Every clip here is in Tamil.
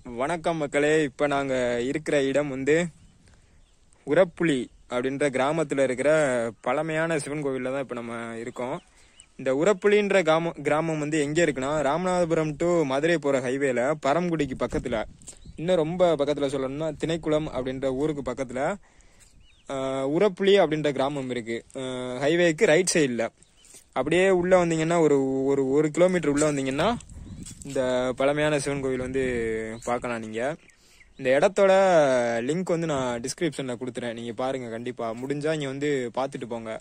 வணக்கம் மக்களே இப்போ நாங்கள் இருக்கிற இடம் வந்து உரப்புலி அப்படின்ற கிராமத்தில் இருக்கிற பழமையான சிவன் கோவிலில் தான் இப்போ நம்ம இருக்கோம் இந்த உரப்புலின்ற கிராமம் கிராமம் வந்து எங்கே இருக்குன்னா ராமநாதபுரம் டு மதுரை போகிற ஹைவேல பரம்குடிக்கு பக்கத்தில் இன்னும் ரொம்ப பக்கத்தில் சொல்லணும்னா திணைக்குளம் அப்படின்ற ஊருக்கு பக்கத்தில் உரப்புலி அப்படின்ற கிராமம் இருக்கு ஹைவேக்கு ரைட் சைடில் அப்படியே உள்ளே வந்தீங்கன்னா ஒரு ஒரு ஒரு கிலோமீட்டர் உள்ளே வந்தீங்கன்னா இந்த பழமையான சிவன் கோவில் வந்து பார்க்கலாம் நீங்கள் இந்த இடத்தோட லிங்க் வந்து நான் டிஸ்கிரிப்ஷனில் கொடுத்துறேன் நீங்கள் பாருங்கள் கண்டிப்பாக முடிஞ்சால் இங்கே வந்து பார்த்துட்டு போங்க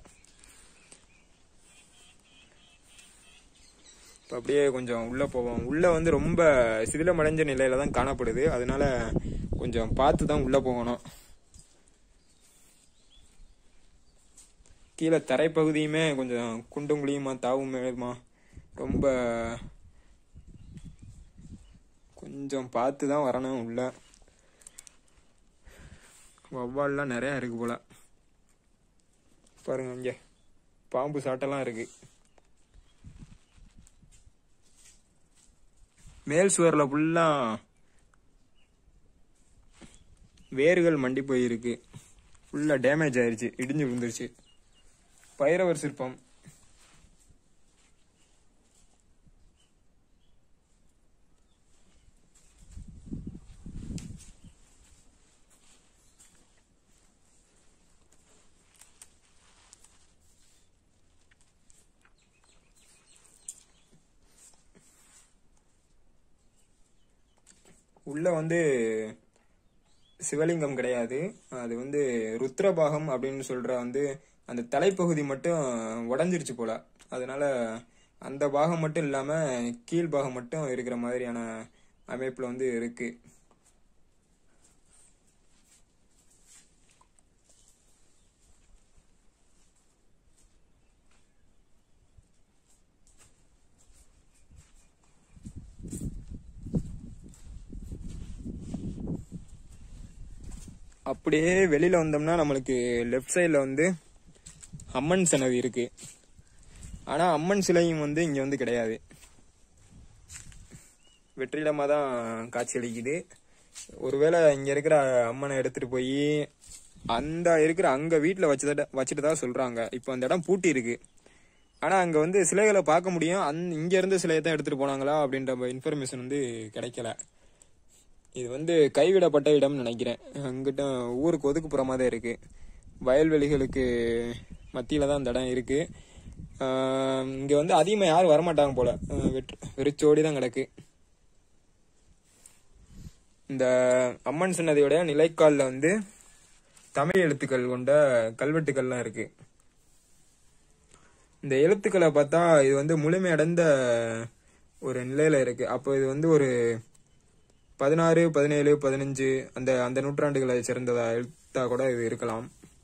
இப்போ அப்படியே கொஞ்சம் உள்ளே போவோம் உள்ளே வந்து ரொம்ப சிதிலமடைஞ்ச நிலையில தான் காணப்படுது அதனால கொஞ்சம் பார்த்து தான் உள்ளே போகணும் கீழே தரைப்பகுதியுமே கொஞ்சம் குண்டும் குழியுமா தாவும் மேலுமா ரொம்ப கொஞ்சம் பார்த்து தான் வரணும் உள்ள வவ்வால்லாம் நிறையா இருக்கு போல பாருங்க இங்க பாம்பு சாட்டெல்லாம் இருக்கு மேல் சுவரில் ஃபுல்லா வேர்கள் மண்டி போயிருக்கு ஃபுல்லா டேமேஜ் ஆயிருச்சு இடிஞ்சு விழுந்துருச்சு பைரவர் சிற்பம் உள்ள வந்து சிவலிங்கம் கிடையாது அது வந்து ருத்ரபாகம் அப்படின்னு சொல்ற வந்து அந்த தலைப்பகுதி மட்டும் உடஞ்சிருச்சு போல அதனால அந்த பாகம் மட்டும் இல்லாம கீழ் பாகம் மட்டும் இருக்கிற மாதிரியான அமைப்புல வந்து இருக்கு அப்படியே வெளியில வந்தோம்னா நம்மளுக்கு லெஃப்ட் சைடில் வந்து அம்மன் சன்னதி இருக்கு ஆனா அம்மன் சிலையும் வந்து இங்க வந்து கிடையாது வெற்றிடமா தான் காட்சி அளிக்குது ஒருவேளை இங்க இருக்கிற அம்மனை எடுத்துட்டு போய் அந்த இருக்கிற அங்க வீட்டுல வச்சுட்டு வச்சுட்டு தான் சொல்றாங்க இப்போ அந்த இடம் பூட்டி இருக்கு ஆனா அங்க வந்து சிலைகளை பார்க்க முடியும் அந் இங்க இருந்து சிலையை தான் எடுத்துட்டு போனாங்களா அப்படின்ற இன்ஃபர்மேஷன் வந்து கிடைக்கல இது வந்து கைவிடப்பட்ட இடம்னு நினைக்கிறேன் அங்கிட்ட ஊருக்கு ஒதுக்குப்புறமா தான் இருக்கு வயல்வெளிகளுக்கு மத்தியில தான் அந்த இடம் இருக்கு ஆஹ் இங்க வந்து அதிகமா யாரும் வரமாட்டாங்க போல ஆஹ் வெற்று வெறிச்சோடி தான் கிடக்கு இந்த அம்மன் சன்னதியோட நிலைக்கால்ல வந்து தமிழ் எழுத்துக்கள் கொண்ட கல்வெட்டுக்கள்லாம் இருக்கு இந்த எழுத்துக்களை பார்த்தா இது வந்து முழுமையடைந்த ஒரு நிலையில இருக்கு அப்போ இது வந்து ஒரு பதினாறு பதினேழு பதினஞ்சு அந்த அந்த நூற்றாண்டுகளை சேர்ந்ததா எழுத்தா கூட இது இருக்கலாம்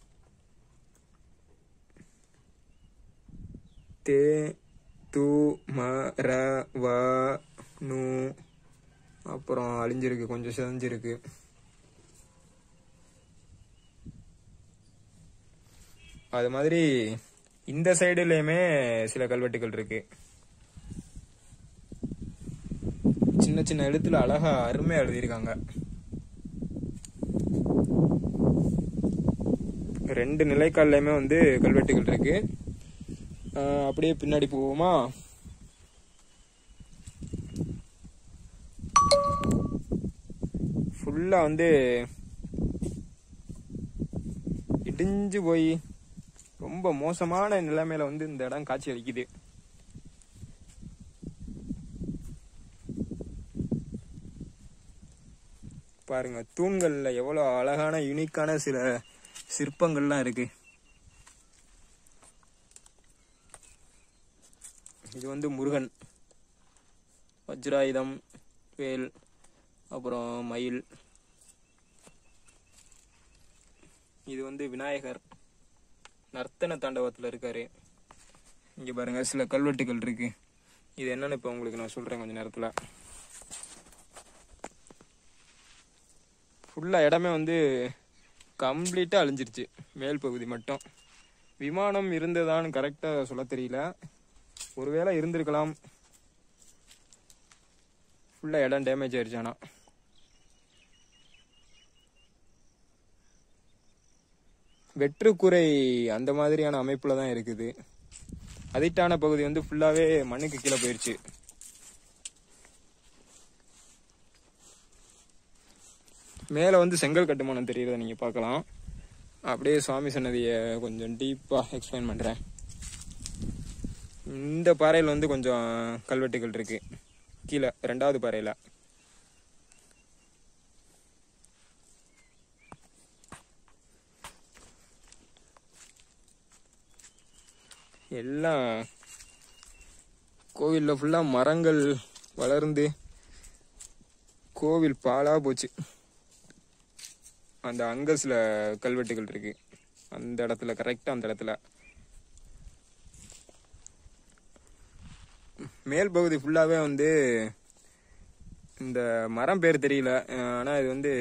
தே து ம ர வ நு அப்புறம் அழிஞ்சிருக்கு கொஞ்சம் சிதஞ்சிருக்கு அது மாதிரி இந்த சைடுலயுமே சில கல்வெட்டுகள் இருக்கு சின்ன சின்ன எழுத்துல அழகா அருமையா எழுதியிருக்காங்க ரெண்டு நிலைக்கால்லையுமே வந்து கல்வெட்டுகள் இருக்கு ஆஹ் அப்படியே பின்னாடி போவோமா ஃபுல்லா வந்து இடிஞ்சு போய் ரொம்ப மோசமான நிலைமையில வந்து இந்த இடம் காட்சி அளிக்குது பாருங்க தூண்கள்ல எவ்வளவு அழகான யுனிக்கான சில சிற்பங்கள்லாம் இருக்கு இது வந்து முருகன் வஜ்ராயுதம் வேல் அப்புறம் மயில் இது வந்து விநாயகர் நர்த்தன தாண்டவத்தில் இருக்காரு இங்க பாருங்க சில கல்வெட்டுகள் இருக்கு இது என்னன்னு இப்போ உங்களுக்கு நான் சொல்றேன் கொஞ்ச நேரத்தில் ஃபுல்லாக இடமே வந்து கம்ப்ளீட்டாக அழிஞ்சிருச்சு மேல் பகுதி மட்டும் விமானம் இருந்ததான்னு கரெக்டாக சொல்ல தெரியல ஒருவேளை இருந்திருக்கலாம் ஃபுல்லாக இடம் டேமேஜ் ஆயிடுச்சு ஆனால் வெற்றுக்குறை அந்த மாதிரியான அமைப்புல தான் இருக்குது அதிட்டான பகுதி வந்து ஃபுல்லாவே மண்ணுக்கு கீழே போயிருச்சு மேலே வந்து செங்கல் கட்டுமானம் தெரியுறத நீங்கள் பார்க்கலாம் அப்படியே சுவாமி சன்னதியை கொஞ்சம் டீப்பாக எக்ஸ்பிளைன் பண்ணுறேன் இந்த பாறையில் வந்து கொஞ்சம் கல்வெட்டுகள் இருக்கு கீழே ரெண்டாவது பாறையில் எல்லாம் கோவிலில் ஃபுல்லாக மரங்கள் வளர்ந்து கோவில் பாழா போச்சு அந்த அங்கஸ்ல கல்வெட்டுகள் இருக்கு அந்த இடத்துல கரெக்டாக அந்த இடத்துல மேல் பகுதி ஃபுல்லாகவே வந்து இந்த மரம் பேர் தெரியல ஆனால் இது வந்து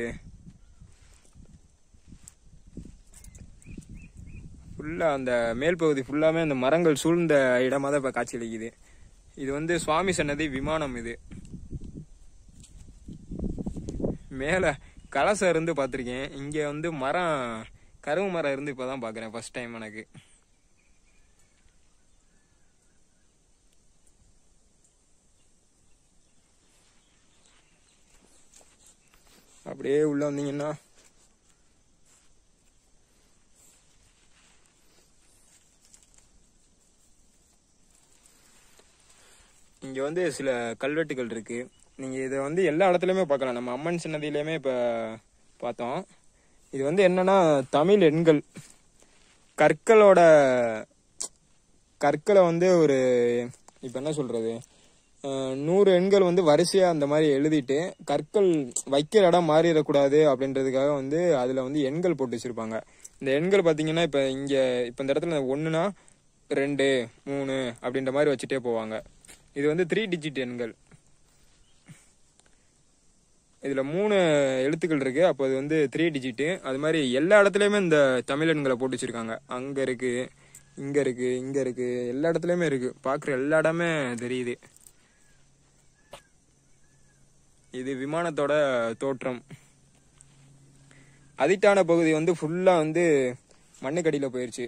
ஃபுல்லாக அந்த மேல் பகுதி ஃபுல்லாமே அந்த மரங்கள் சூழ்ந்த இடமா தான் இப்போ காட்சி அளிக்குது இது வந்து சுவாமி சன்னதி விமானம் இது மேலே கலசம் இருந்து பார்த்துருக்கேன் இங்கே வந்து மரம் கரும்பு மரம் இருந்து இப்போ தான் பார்க்குறேன் ஃபர்ஸ்ட் டைம் எனக்கு அப்படியே உள்ள வந்தீங்கன்னா இங்க வந்து சில கல்வெட்டுகள் இருக்கு நீங்க இதை வந்து எல்லா இடத்துலயுமே பார்க்கலாம் நம்ம அம்மன் சன்னதியிலுமே இப்ப பார்த்தோம் இது வந்து என்னன்னா தமிழ் எண்கள் கற்களோட கற்களை வந்து ஒரு இப்ப என்ன சொல்றது அஹ், நூறு எண்கள் வந்து வரிசையா அந்த மாதிரி எழுதிட்டு கற்கள் வைக்கிற இடம் மாறிடக்கூடாது அப்படின்றதுக்காக வந்து அதுல வந்து எண்கள் போட்டு வச்சிருப்பாங்க இந்த எண்கள் பாத்தீங்கன்னா இப்ப இங்க இப்ப இந்த இடத்துல ஒண்ணுனா ரெண்டு மூணு அப்படின்ற மாதிரி வச்சுட்டே போவாங்க இது வந்து த்ரீ டிஜிட் எண்கள் இதுல மூணு எழுத்துக்கள் இருக்கு அப்போ அது வந்து த்ரீ டிஜிட் அது மாதிரி எல்லா இடத்துலயுமே இந்த தமிழ் எண்களை போட்டு வச்சிருக்காங்க அங்க இருக்கு இங்க இருக்கு இங்க இருக்கு எல்லா இடத்துலயுமே இருக்கு பாக்குற எல்லா இடமே தெரியுது இது விமானத்தோட தோற்றம் அதிட்டான பகுதி வந்து ஃபுல்லா வந்து மண்ணுக்கடியில போயிருச்சு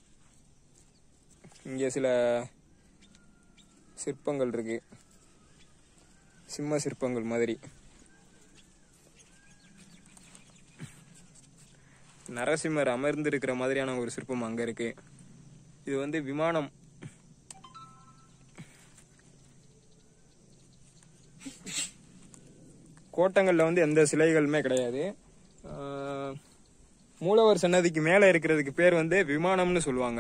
இங்க சில சிற்பங்கள் இருக்கு சிம்ம சிற்பங்கள் மாதிரி நரசிம்மர் அமர்ந்து இருக்கிற மாதிரியான ஒரு சிற்பம் அங்க இருக்கு இது வந்து விமானம் கோட்டங்கள்ல வந்து எந்த சிலைகளுமே கிடையாது ஆஹ், மூலவர் சன்னதிக்கு மேல இருக்கிறதுக்கு பேர் வந்து விமானம்னு சொல்லுவாங்க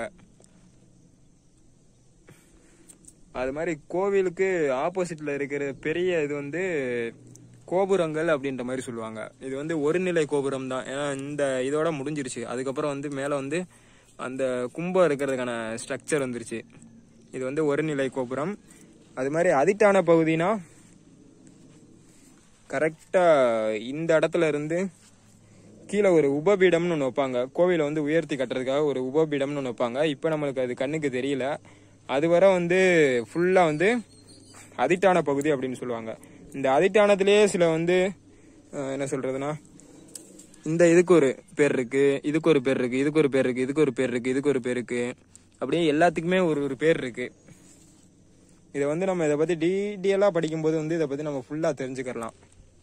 அது மாதிரி கோவிலுக்கு ஆப்போசிட்ல இருக்கிற பெரிய இது வந்து கோபுரங்கள் அப்படின்ற மாதிரி சொல்லுவாங்க இது வந்து ஒரு நிலை கோபுரம் தான் ஏன்னா இந்த இதோட முடிஞ்சிருச்சு அதுக்கப்புறம் வந்து மேலே வந்து அந்த கும்பம் இருக்கிறதுக்கான ஸ்ட்ரக்சர் வந்துருச்சு இது வந்து ஒரு நிலை கோபுரம் அது மாதிரி அதிட்டான பகுதினா கரெக்டா இந்த இடத்துல இருந்து கீழே ஒரு உபபீடம்னு ஒன்று வைப்பாங்க கோவிலை வந்து உயர்த்தி கட்டுறதுக்காக ஒரு உபபீடம்னு ஒன்று வைப்பாங்க இப்போ நம்மளுக்கு அது கண்ணுக்கு தெரியல அதுவரை வந்து ஃபுல்லாக வந்து அதிட்டான பகுதி அப்படின்னு சொல்லுவாங்க இந்த அதிட்டானத்திலேயே சில வந்து அஹ், என்ன சொல்றதுன்னா இந்த இதுக்கு ஒரு பேர் இருக்கு இதுக்கு ஒரு பேர் இருக்கு இதுக்கு ஒரு பேர் இருக்கு இதுக்கு ஒரு பேர் இருக்கு இதுக்கு ஒரு பேர் இருக்கு அப்படியே எல்லாத்துக்குமே ஒரு ஒரு பேர் இருக்கு இதை வந்து நம்ம இதை பத்தி டீட்டெயிலா படிக்கும்போது வந்து இதை பத்தி நம்ம ஃபுல்லா தெரிஞ்சுக்கலாம்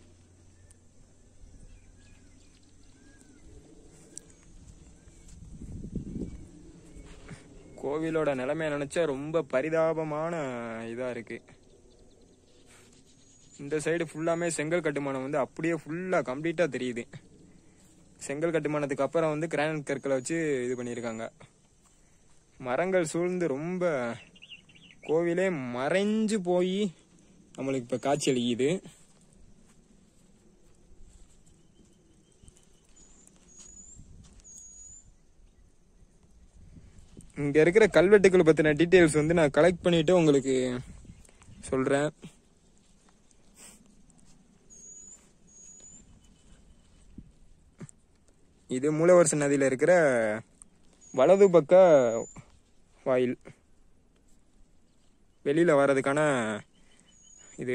கோவிலோட நிலைமைய நினைச்சா ரொம்ப பரிதாபமான இதா இருக்கு இந்த சைடு ஃபுல்லாமே செங்கல் கட்டுமானம் வந்து அப்படியே ஃபுல்லா கம்ப்ளீட்டா தெரியுது செங்கல் கட்டுமானத்துக்கு அப்புறம் வந்து கிரானைட் கற்களை வச்சு இது பண்ணியிருக்காங்க மரங்கள் சூழ்ந்து ரொம்ப கோவிலே மறைஞ்சு போய் நம்மளுக்கு இப்ப காட்சி அளிக்குது இங்க இருக்கிற கல்வெட்டுக்கள் பத்தின டீடைல்ஸ் வந்து நான் கலெக்ட் பண்ணிட்டு உங்களுக்கு சொல்றேன் இது மூலவர்ச நதியில இருக்கிற வலது பக்க வாயில் வெளியில வர்றதுக்கான இது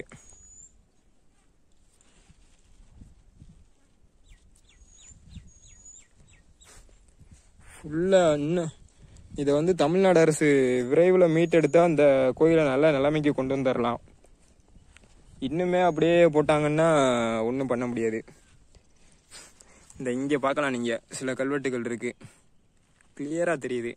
உள்ள இன்னும் இதை வந்து தமிழ்நாடு அரசு விரைவில் மீட்டெடுத்தா அந்த கோயிலை நல்ல நிலைமைக்கு கொண்டு வந்துடலாம் இன்னுமே அப்படியே போட்டாங்கன்னா ஒன்றும் பண்ண முடியாது இந்த இங்கே பார்க்கலாம் நீங்கள் சில கல்வெட்டுகள் இருக்கு கிளியராக தெரியுது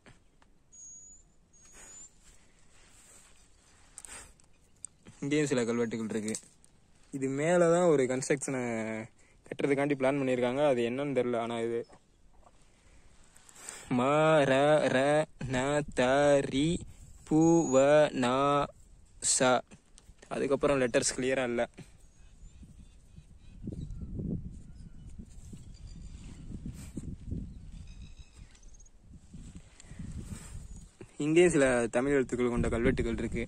இங்கேயும் சில கல்வெட்டுகள் இருக்கு இது மேலே தான் ஒரு கன்ஸ்ட்ரக்ஷனை கட்டுறதுக்காண்டி பிளான் பண்ணியிருக்காங்க அது என்னன்னு தெரில ஆனால் இது ம ர ர ந த ரி பு வ ந ச அதுக்கப்புறம் லெட்டர்ஸ் கிளியராக இல்லை இங்கேயும் சில தமிழ் எழுத்துக்கள் கொண்ட கல்வெட்டுகள் இருக்கு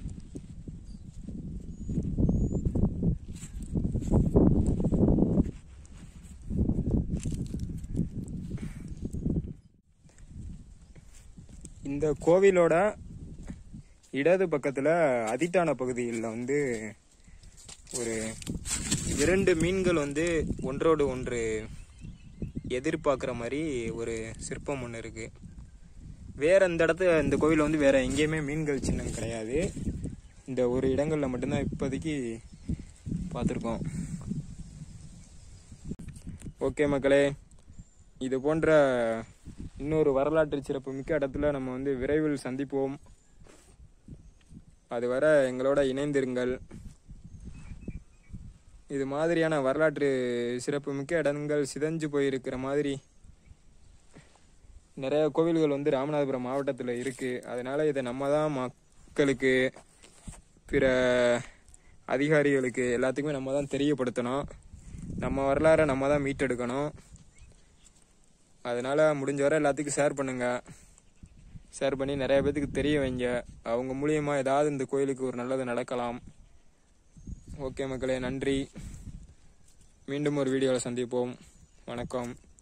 இந்த கோவிலோட இடது பக்கத்துல அதிட்டான பகுதியில் வந்து ஒரு இரண்டு மீன்கள் வந்து ஒன்றோடு ஒன்று எதிர்பார்க்குற மாதிரி ஒரு சிற்பம் ஒன்று இருக்கு வேற இந்த இடத்துல இந்த கோவிலில் வந்து வேற எங்கேயுமே மீன்கள் சின்னம் கிடையாது இந்த ஒரு இடங்கள்ல மட்டும்தான் இப்போதைக்கு பார்த்துருக்கோம் ஓகே மக்களே இது போன்ற இன்னொரு வரலாற்று சிறப்பு மிக்க இடத்துல நம்ம வந்து விரைவில் சந்திப்போம் அதுவரை எங்களோட இணைந்திருங்கள் இது மாதிரியான வரலாற்று சிறப்பு மிக்க இடங்கள் சிதைஞ்சு போயிருக்கிற மாதிரி நிறைய கோவில்கள் வந்து ராமநாதபுரம் மாவட்டத்தில் இருக்கு அதனால இதை நம்ம தான் மக்களுக்கு பிற அதிகாரிகளுக்கு எல்லாத்துக்குமே நம்ம தான் தெரியப்படுத்தணும் நம்ம வரலாறை நம்ம தான் மீட்டெடுக்கணும் அதனால முடிஞ்ச வரை எல்லாத்துக்கும் ஷேர் பண்ணுங்க ஷேர் பண்ணி நிறைய பேத்துக்கு தெரிய வைங்க அவங்க மூலியமா ஏதாவது இந்த கோயிலுக்கு ஒரு நல்லது நடக்கலாம் ஓகே மக்களே நன்றி மீண்டும் ஒரு வீடியோவில் சந்திப்போம் வணக்கம்